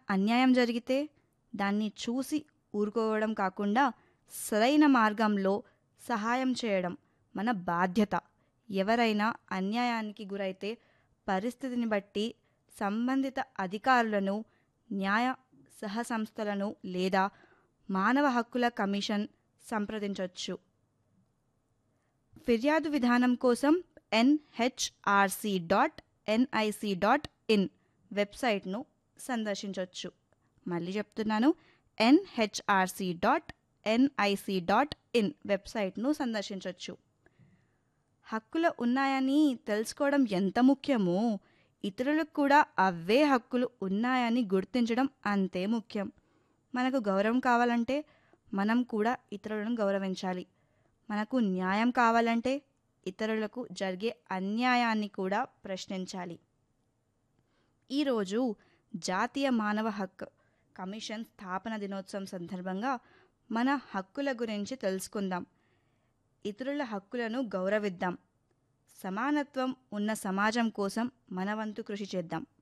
అన్యాయం జరిగితే దాన్ని చూసి ఊరుకోవడం కాకుండా సరైన మార్గంలో సహాయం చేయడం మన బాధ్యత ఎవరైనా అన్యాయానికి గురైతే పరిస్థితిని బట్టి సంబంధిత అధికారులను న్యాయ సహసంస్థలను లేదా మానవ హక్కుల కమిషన్ సంప్రదించవచ్చు ఫిర్యాదు విధానం కోసం NHRC dot NIC dot in వెబ్సైట్ను సందర్శించవచ్చు మళ్ళీ చెప్తున్నాను NHRC dot NIC dot in వెబ్సైట్ను సందర్శించవచ్చు హక్కులు ఉన్నాయని తెలుసుకోవడం ఎంత ముఖ్యమో ఇతరులకు కూడా అవే హక్కులు ఉన్నాయని గుర్తించడం అంతే ముఖ్యం మనకు గౌరవం కావాలంటే మనం కూడా ఇతరులను గౌరవించాలి మనకు న్యాయం కావాలంటే ఇతరులకు జరిగే అన్యాయాన్ని కూడా ప్రశ్నించాలి ఈరోజు జాతీయ మానవ హక్కు కమిషన్ స్థాపన దినోత్సవం సందర్భంగా మన హక్కుల గురించి తెలుసుకుందాం ఇతరుల హక్కులను గౌరవిద్దాం సమానత్వం ఉన్న సమాజం కోసం మన వంతు కృషి చేద్దాం